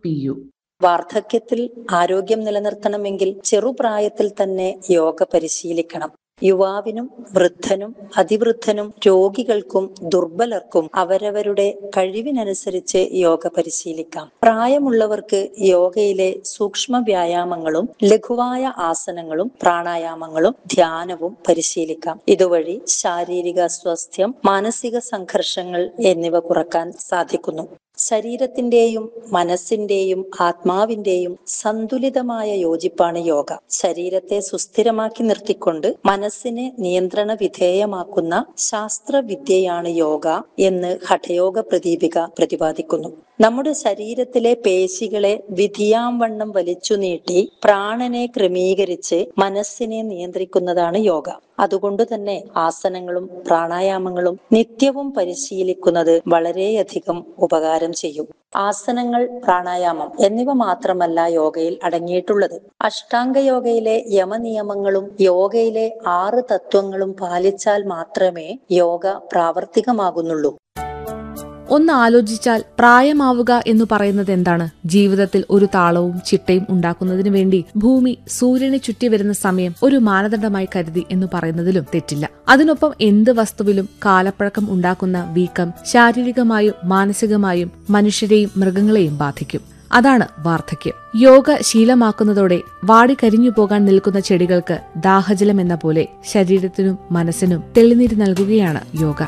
P U വാർദ്ധക്യത്തിൽ ആരോഗ്യം നിലനിർത്തണമെങ്കിൽ ചെറുപ്രായത്തിൽ തന്നെ യോഗ പരിശീലിക്കണം യുവാവിനും വൃദ്ധനും അതിവൃദ്ധനും രോഗികൾക്കും ദുർബലർക്കും അവരവരുടെ കഴിവിനനുസരിച്ച് യോഗ പരിശീലിക്കാം പ്രായമുള്ളവർക്ക് യോഗയിലെ സൂക്ഷ്മ വ്യായാമങ്ങളും ലഘുവായ ആസനങ്ങളും പ്രാണായാമങ്ങളും ധ്യാനവും പരിശീലിക്കാം ഇതുവഴി ശാരീരിക സ്വാസ്ഥ്യം മാനസിക സംഘർഷങ്ങൾ എന്നിവ കുറക്കാൻ സാധിക്കുന്നു ശരീരത്തിന്റെയും മനസ്സിന്റെയും ആത്മാവിന്റെയും സന്തുലിതമായ യോജിപ്പാണ് യോഗ ശരീരത്തെ സുസ്ഥിരമാക്കി നിർത്തിക്കൊണ്ട് മനസ്സിനെ നിയന്ത്രണ വിധേയമാക്കുന്ന ശാസ്ത്രവിദ്യയാണ് യോഗ എന്ന് ഹഠയോഗ പ്രദീപിക പ്രതിപാദിക്കുന്നു നമ്മുടെ ശരീരത്തിലെ പേശികളെ വിധിയാംവണ്ണം വലിച്ചു നീട്ടി പ്രാണനെ ക്രമീകരിച്ച് മനസ്സിനെ നിയന്ത്രിക്കുന്നതാണ് യോഗ അതുകൊണ്ട് തന്നെ ആസനങ്ങളും പ്രാണായാമങ്ങളും നിത്യവും പരിശീലിക്കുന്നത് വളരെയധികം ഉപകാരം ചെയ്യും ആസനങ്ങൾ പ്രാണായാമം എന്നിവ മാത്രമല്ല യോഗയിൽ അടങ്ങിയിട്ടുള്ളത് അഷ്ടാംഗ യോഗയിലെ യമനിയമങ്ങളും യോഗയിലെ ആറ് തത്വങ്ങളും പാലിച്ചാൽ മാത്രമേ യോഗ പ്രാവർത്തികമാകുന്നുള്ളൂ ഒന്ന് ആലോചിച്ചാൽ പ്രായമാവുക എന്ന് പറയുന്നത് എന്താണ് ജീവിതത്തിൽ ഒരു താളവും ചിട്ടയും ഉണ്ടാക്കുന്നതിന് വേണ്ടി ഭൂമി സൂര്യനെ ചുറ്റി വരുന്ന സമയം ഒരു മാനദണ്ഡമായി കരുതി എന്ന് പറയുന്നതിലും തെറ്റില്ല അതിനൊപ്പം എന്ത് വസ്തുവിലും കാലപ്പഴക്കം ഉണ്ടാക്കുന്ന വീക്കം ശാരീരികമായും മാനസികമായും മനുഷ്യരെയും മൃഗങ്ങളെയും ബാധിക്കും അതാണ് വാർദ്ധക്യം യോഗ ശീലമാക്കുന്നതോടെ വാടിക്കരിഞ്ഞു പോകാൻ നിൽക്കുന്ന ചെടികൾക്ക് ദാഹജലം എന്ന പോലെ ശരീരത്തിനും മനസ്സിനും തെളിനീര് നൽകുകയാണ് യോഗ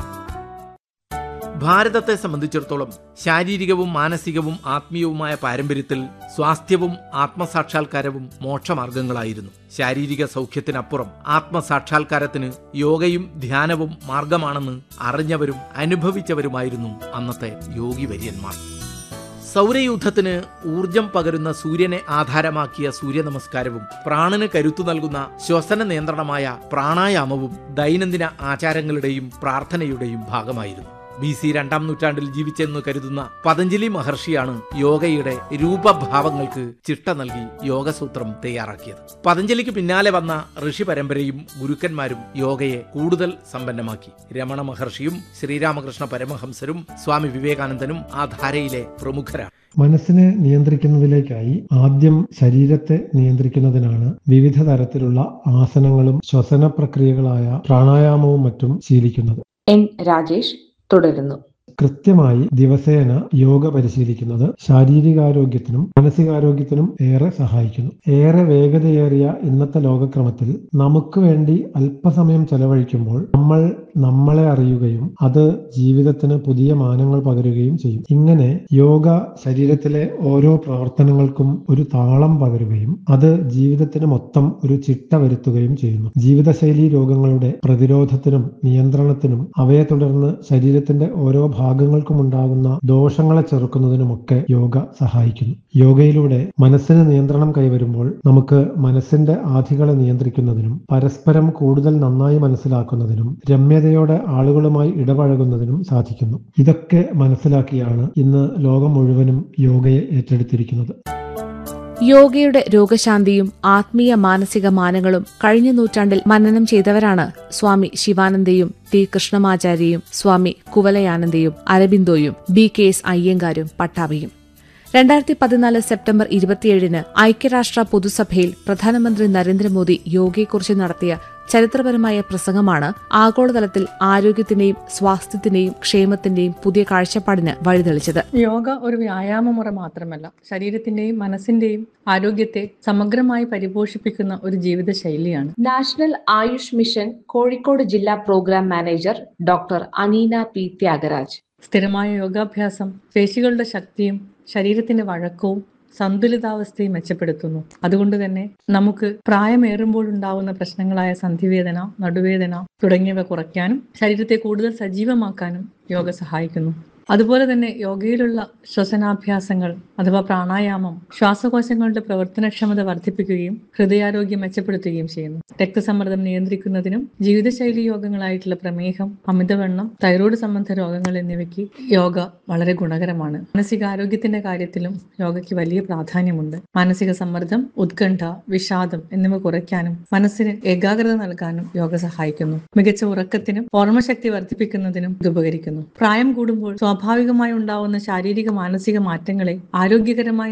ഭാരതത്തെ സംബന്ധിച്ചിടത്തോളം ശാരീരികവും മാനസികവും ആത്മീയവുമായ പാരമ്പര്യത്തിൽ സ്വാസ്ഥ്യവും ആത്മസാക്ഷാത്കാരവും മോക്ഷമാർഗങ്ങളായിരുന്നു ശാരീരിക സൗഖ്യത്തിനപ്പുറം ആത്മസാക്ഷാത്കാരത്തിന് യോഗയും ധ്യാനവും മാർഗമാണെന്ന് അറിഞ്ഞവരും അനുഭവിച്ചവരുമായിരുന്നു അന്നത്തെ യോഗി വര്യന്മാർ സൗരയൂഥത്തിന് ഊർജം പകരുന്ന സൂര്യനെ ആധാരമാക്കിയ സൂര്യനമസ്കാരവും പ്രാണന് കരുത്തു നൽകുന്ന ശ്വസന നിയന്ത്രണമായ പ്രാണായാമവും ദൈനംദിന ആചാരങ്ങളുടെയും പ്രാർത്ഥനയുടെയും ഭാഗമായിരുന്നു ബി സി രണ്ടാം നൂറ്റാണ്ടിൽ ജീവിച്ചെന്ന് കരുതുന്ന പതഞ്ജലി മഹർഷിയാണ് യോഗയുടെ രൂപഭാവങ്ങൾക്ക് ചിട്ട നൽകി യോഗസൂത്രം തയ്യാറാക്കിയത് പതഞ്ജലിക്ക് പിന്നാലെ വന്ന ഋഷി പരമ്പരയും ഗുരുക്കന്മാരും യോഗയെ കൂടുതൽ സമ്പന്നമാക്കി രമണ മഹർഷിയും ശ്രീരാമകൃഷ്ണ പരമഹംസരും സ്വാമി വിവേകാനന്ദനും ആ ധാരയിലെ പ്രമുഖരാണ് മനസ്സിനെ നിയന്ത്രിക്കുന്നതിലേക്കായി ആദ്യം ശരീരത്തെ നിയന്ത്രിക്കുന്നതിനാണ് വിവിധ തരത്തിലുള്ള ആസനങ്ങളും ശ്വസന പ്രക്രിയകളായ പ്രാണായാമവും മറ്റും ശീലിക്കുന്നത് എൻ രാജേഷ് തുടരുന്നു കൃത്യമായി ദിവസേന യോഗ പരിശീലിക്കുന്നത് ശാരീരികാരോഗ്യത്തിനും മാനസികാരോഗ്യത്തിനും ഏറെ സഹായിക്കുന്നു ഏറെ വേഗതയേറിയ ഇന്നത്തെ ലോകക്രമത്തിൽ നമുക്ക് വേണ്ടി അല്പസമയം ചെലവഴിക്കുമ്പോൾ നമ്മൾ നമ്മളെ അറിയുകയും അത് ജീവിതത്തിന് പുതിയ മാനങ്ങൾ പകരുകയും ചെയ്യും ഇങ്ങനെ യോഗ ശരീരത്തിലെ ഓരോ പ്രവർത്തനങ്ങൾക്കും ഒരു താളം പകരുകയും അത് ജീവിതത്തിന് മൊത്തം ഒരു ചിട്ട വരുത്തുകയും ചെയ്യുന്നു ജീവിതശൈലി രോഗങ്ങളുടെ പ്രതിരോധത്തിനും നിയന്ത്രണത്തിനും അവയെ തുടർന്ന് ശരീരത്തിന്റെ ഓരോ ഭാഗങ്ങൾക്കും ഉണ്ടാകുന്ന ദോഷങ്ങളെ ചെറുക്കുന്നതിനുമൊക്കെ യോഗ സഹായിക്കുന്നു യോഗയിലൂടെ മനസ്സിന് നിയന്ത്രണം കൈവരുമ്പോൾ നമുക്ക് മനസ്സിന്റെ ആധികളെ നിയന്ത്രിക്കുന്നതിനും പരസ്പരം കൂടുതൽ നന്നായി മനസ്സിലാക്കുന്നതിനും രമ്യതയോടെ ആളുകളുമായി ഇടപഴകുന്നതിനും സാധിക്കുന്നു ഇതൊക്കെ മനസ്സിലാക്കിയാണ് ഇന്ന് ലോകം മുഴുവനും യോഗയെ ഏറ്റെടുത്തിരിക്കുന്നത് യോഗയുടെ രോഗശാന്തിയും ആത്മീയ മാനസിക മാനങ്ങളും കഴിഞ്ഞ നൂറ്റാണ്ടിൽ മനനം ചെയ്തവരാണ് സ്വാമി ശിവാനന്ദയും ടി കൃഷ്ണമാചാര്യയും സ്വാമി കുവലയാനന്ദയും അരബിന്ദോയും ബി കെ എസ് അയ്യങ്കാരും പട്ടാഭിയും രണ്ടായിരത്തി പതിനാല് സെപ്റ്റംബർ ഇരുപത്തിയേഴിന് ഐക്യരാഷ്ട്ര പൊതുസഭയിൽ പ്രധാനമന്ത്രി നരേന്ദ്രമോദി യോഗയെക്കുറിച്ച് നടത്തിയ ചരിത്രപരമായ പ്രസംഗമാണ് ആഗോളതലത്തിൽ ആരോഗ്യത്തിന്റെയും സ്വാസ്ഥ്യത്തിന്റെയും ക്ഷേമത്തിന്റെയും പുതിയ കാഴ്ചപ്പാടിന് വഴിതെളിച്ചത് യോഗ ഒരു വ്യായാമ മുറ മാത്രമല്ല ശരീരത്തിന്റെയും മനസ്സിന്റെയും ആരോഗ്യത്തെ സമഗ്രമായി പരിപോഷിപ്പിക്കുന്ന ഒരു ജീവിത ശൈലിയാണ് നാഷണൽ ആയുഷ് മിഷൻ കോഴിക്കോട് ജില്ലാ programme manager doctor Aneena P Thyagaraj സ്ഥിരമായ യോഗാഭ്യാസം പേശികളുടെ ശക്തിയും ശരീരത്തിന്റെ വഴക്കവും സന്തുലിതാവസ്ഥയും മെച്ചപ്പെടുത്തുന്നു അതുകൊണ്ട് തന്നെ നമുക്ക് പ്രായമേറുമ്പോൾ ഉണ്ടാവുന്ന പ്രശ്നങ്ങളായ സന്ധിവേദന നടുവേദന തുടങ്ങിയവ കുറയ്ക്കാനും ശരീരത്തെ കൂടുതൽ സജീവമാക്കാനും യോഗ സഹായിക്കുന്നു അതുപോലെ തന്നെ യോഗയിലുള്ള ശ്വസനാഭ്യാസങ്ങൾ അഥവാ പ്രാണായാമം ശ്വാസകോശങ്ങളുടെ പ്രവർത്തനക്ഷമത വർദ്ധിപ്പിക്കുകയും ഹൃദയാരോഗ്യം മെച്ചപ്പെടുത്തുകയും ചെയ്യുന്നു രക്തസമ്മർദ്ദം നിയന്ത്രിക്കുന്നതിനും ജീവിതശൈലി യോഗങ്ങളായിട്ടുള്ള പ്രമേഹം അമിതവണ്ണം തൈറോയ്ഡ് സംബന്ധ രോഗങ്ങൾ എന്നിവയ്ക്ക് യോഗ വളരെ ഗുണകരമാണ് മാനസികാരോഗ്യത്തിന്റെ കാര്യത്തിലും യോഗയ്ക്ക് വലിയ പ്രാധാന്യമുണ്ട് മാനസിക സമ്മർദ്ദം ഉത്കണ്ഠ വിഷാദം എന്നിവ കുറയ്ക്കാനും മനസ്സിന് ഏകാഗ്രത നൽകാനും യോഗ സഹായിക്കുന്നു മികച്ച ഉറക്കത്തിനും ഓർമ്മശക്തി വർദ്ധിപ്പിക്കുന്നതിനും ഇത് ഉപകരിക്കുന്നു പ്രായം കൂടുമ്പോൾ സ്വാഭാവികമായി ഉണ്ടാവുന്ന ശാരീരിക മാനസിക മാറ്റങ്ങളെ ആരോഗ്യകരമായി